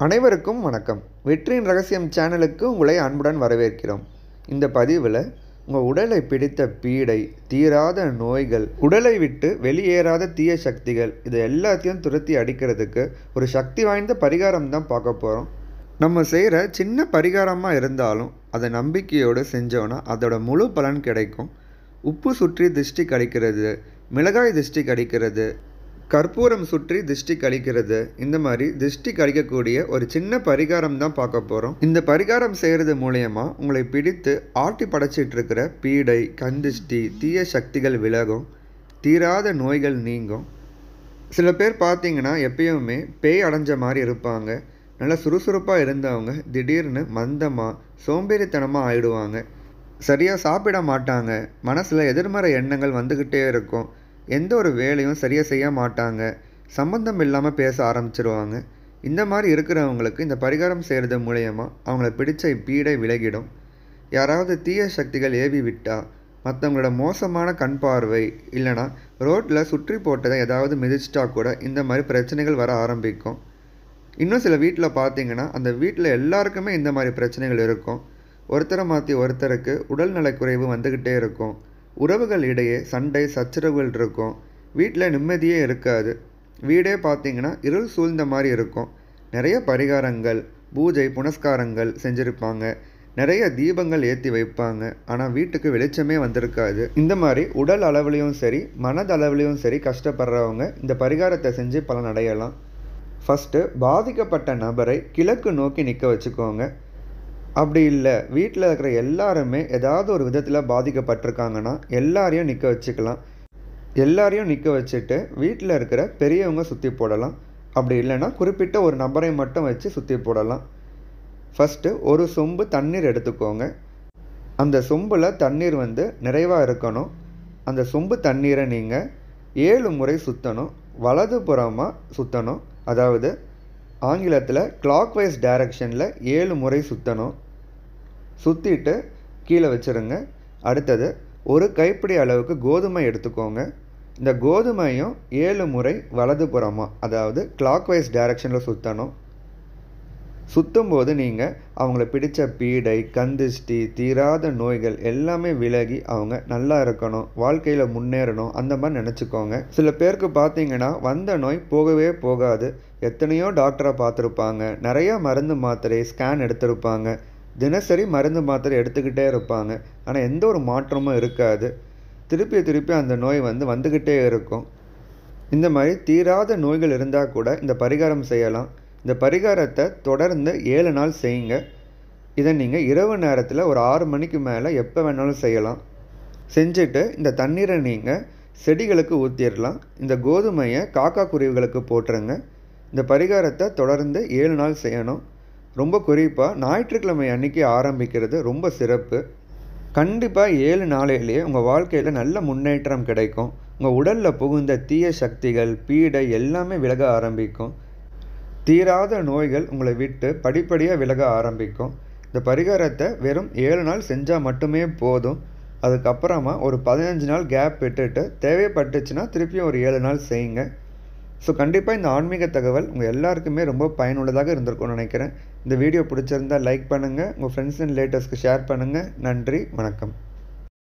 அனைவருக்கும் வணக்கம் வெற்றியின் ரகசியம் சேனலுக்கு உங்களை அன்புடன் வரவேற்கிறோம் இந்த பதிவில் உங்கள் உடலை பிடித்த பீடை தீராத நோய்கள் உடலை விட்டு வெளியேறாத தீய சக்திகள் இது எல்லாத்தையும் துரத்தி அடிக்கிறதுக்கு ஒரு சக்தி வாய்ந்த பரிகாரம் தான் பார்க்க போகிறோம் நம்ம செய்கிற சின்ன பரிகாரமாக இருந்தாலும் அதை நம்பிக்கையோடு செஞ்சோன்னா அதோட முழு பலன் கிடைக்கும் உப்பு சுற்றி திருஷ்டி கழிக்கிறது மிளகாய் திருஷ்டி கழிக்கிறது கற்பூரம் சுற்றி திருஷ்டி கழிக்கிறது இந்த மாதிரி திருஷ்டி கழிக்கக்கூடிய ஒரு சின்ன பரிகாரம் தான் பார்க்க போகிறோம் இந்த பரிகாரம் செய்கிறது மூலயமா உங்களை பிடித்து ஆட்டி படைச்சிட்டு இருக்கிற பீடை கந்திஷ்டி தீய சக்திகள் விலகும் தீராத நோய்கள் நீங்கும் சில பேர் பார்த்தீங்கன்னா எப்பயுமே பேய் அடைஞ்ச மாதிரி இருப்பாங்க நல்லா சுறுசுறுப்பாக இருந்தவங்க திடீர்னு மந்தமாக சோம்பேறித்தனமாக ஆயிடுவாங்க சரியாக சாப்பிட மாட்டாங்க மனசில் எதிர்மறை எண்ணங்கள் வந்துக்கிட்டே இருக்கும் எந்த ஒரு வேலையும் சரியாக செய்ய மாட்டாங்க சம்மந்தம் இல்லாமல் பேச ஆரம்பிச்சிருவாங்க இந்த மாதிரி இருக்கிறவங்களுக்கு இந்த பரிகாரம் செய்கிறது மூலயமா அவங்கள பிடிச்ச பீடை விலகிடும் யாராவது தீய சக்திகள் ஏவி விட்டா மற்றவங்களோட மோசமான கண் பார்வை இல்லைனா ரோட்டில் சுற்றி போட்டதை ஏதாவது மிதிச்சிட்டா கூட இந்த மாதிரி பிரச்சனைகள் வர ஆரம்பிக்கும் இன்னும் சில வீட்டில் பார்த்தீங்கன்னா அந்த வீட்டில் எல்லாருக்குமே இந்த மாதிரி பிரச்சனைகள் இருக்கும் ஒருத்தரை மாற்றி ஒருத்தருக்கு உடல்நலக்குறைவு வந்துக்கிட்டே இருக்கும் உறவுகள் இடையே சண்டை சச்சரவுகள் இருக்கும் வீட்டில் நிம்மதியே இருக்காது வீடே பார்த்தீங்கன்னா இருள் சூழ்ந்த மாதிரி இருக்கும் நிறைய பரிகாரங்கள் பூஜை புனஸ்காரங்கள் செஞ்சுருப்பாங்க நிறைய தீபங்கள் ஏற்றி வைப்பாங்க ஆனால் வீட்டுக்கு வெளிச்சமே வந்திருக்காது இந்த மாதிரி உடல் அளவுலேயும் சரி மனதளவுலேயும் சரி கஷ்டப்படுறவங்க இந்த பரிகாரத்தை செஞ்சு பலன் அடையலாம் ஃபஸ்ட்டு பாதிக்கப்பட்ட நபரை கிழக்கு நோக்கி நிற்க வச்சுக்கோங்க அப்படி இல்லை வீட்டில் இருக்கிற எல்லாருமே ஏதாவது ஒரு விதத்தில் பாதிக்கப்பட்டிருக்காங்கன்னா எல்லாரையும் நிற்க வச்சுக்கலாம் எல்லாரையும் நிற்க வச்சுட்டு வீட்டில் இருக்கிற பெரியவங்க சுற்றி போடலாம் அப்படி இல்லைன்னா குறிப்பிட்ட ஒரு நபரை மட்டும் வச்சு சுற்றி போடலாம் ஃபஸ்ட்டு ஒரு சொம்பு தண்ணீர் எடுத்துக்கோங்க அந்த சொம்பில் தண்ணீர் வந்து நிறைவாக இருக்கணும் அந்த சொம்பு தண்ணீரை நீங்கள் ஏழு முறை சுற்றணும் வலது புறமாக சுற்றணும் அதாவது ஆங்கிலத்தில் கிளாக் வைஸ் டைரக்ஷனில் ஏழு முறை சுற்றணும் சுற்றிட்டு கீழே வச்சுருங்க அடுத்தது ஒரு கைப்பிடி அளவுக்கு கோதுமை எடுத்துக்கோங்க இந்த கோதுமையும் ஏழு முறை வலது புறமாக அதாவது கிளாக் வைஸ் டைரக்ஷனில் சுற்றணும் சுற்றும்போது நீங்கள் அவங்கள பிடிச்ச பீடை கந்திஷ்டி தீராத நோய்கள் எல்லாமே விலகி அவங்க நல்லா இருக்கணும் வாழ்க்கையில் முன்னேறணும் அந்த மாதிரி நினச்சிக்கோங்க சில பேருக்கு பார்த்தீங்கன்னா வந்த நோய் போகவே போகாது எத்தனையோ டாக்டரை பார்த்துருப்பாங்க நிறையா மருந்து மாத்திரை ஸ்கேன் எடுத்திருப்பாங்க தினசரி மருந்து மாத்திரை எடுத்துக்கிட்டே இருப்பாங்க ஆனால் எந்த ஒரு மாற்றமும் இருக்காது திருப்பி திருப்பி அந்த நோய் வந்து வந்துக்கிட்டே இருக்கும் இந்த மாதிரி தீராத நோய்கள் இருந்தால் கூட இந்த பரிகாரம் செய்யலாம் இந்த பரிகாரத்தை தொடர்ந்து ஏழு நாள் செய்யுங்க இதை நீங்கள் இரவு நேரத்தில் ஒரு ஆறு மணிக்கு மேலே எப்போ வேணாலும் செய்யலாம் செஞ்சுட்டு இந்த தண்ணீரை நீங்கள் செடிகளுக்கு ஊற்றிடலாம் இந்த கோதுமையை காக்கா குருவிகளுக்கு போட்டுருங்க இந்த பரிகாரத்தை தொடர்ந்து ஏழு நாள் செய்யணும் ரொம்ப குறிப்பாக ஞாயிற்றுக்கிழமை அன்னைக்கு ஆரம்பிக்கிறது ரொம்ப சிறப்பு கண்டிப்பாக ஏழு நாளையிலேயே உங்கள் வாழ்க்கையில் நல்ல முன்னேற்றம் கிடைக்கும் உங்கள் உடலில் புகுந்த தீய சக்திகள் பீடை எல்லாமே விலக ஆரம்பிக்கும் தீராத நோய்கள் உங்களை விட்டு படிப்படியாக விலக ஆரம்பிக்கும் இந்த பரிகாரத்தை வெறும் ஏழு நாள் செஞ்சால் மட்டுமே போதும் அதுக்கப்புறமா ஒரு பதினஞ்சு நாள் கேப் விட்டுட்டு தேவைப்பட்டுச்சுன்னா திருப்பியும் ஒரு ஏழு நாள் செய்யுங்க ஸோ கண்டிப்பாக இந்த ஆன்மீக தகவல் உங்கள் எல்லாருக்குமே ரொம்ப பயனுள்ளதாக இருந்திருக்கும்னு நினைக்கிறேன் இந்த வீடியோ பிடிச்சிருந்தால் லைக் பண்ணுங்கள் உங்கள் ஃப்ரெண்ட்ஸ் அண்ட் ரிலேட்டிவ்ஸ்க்கு ஷேர் பண்ணுங்கள் நன்றி வணக்கம்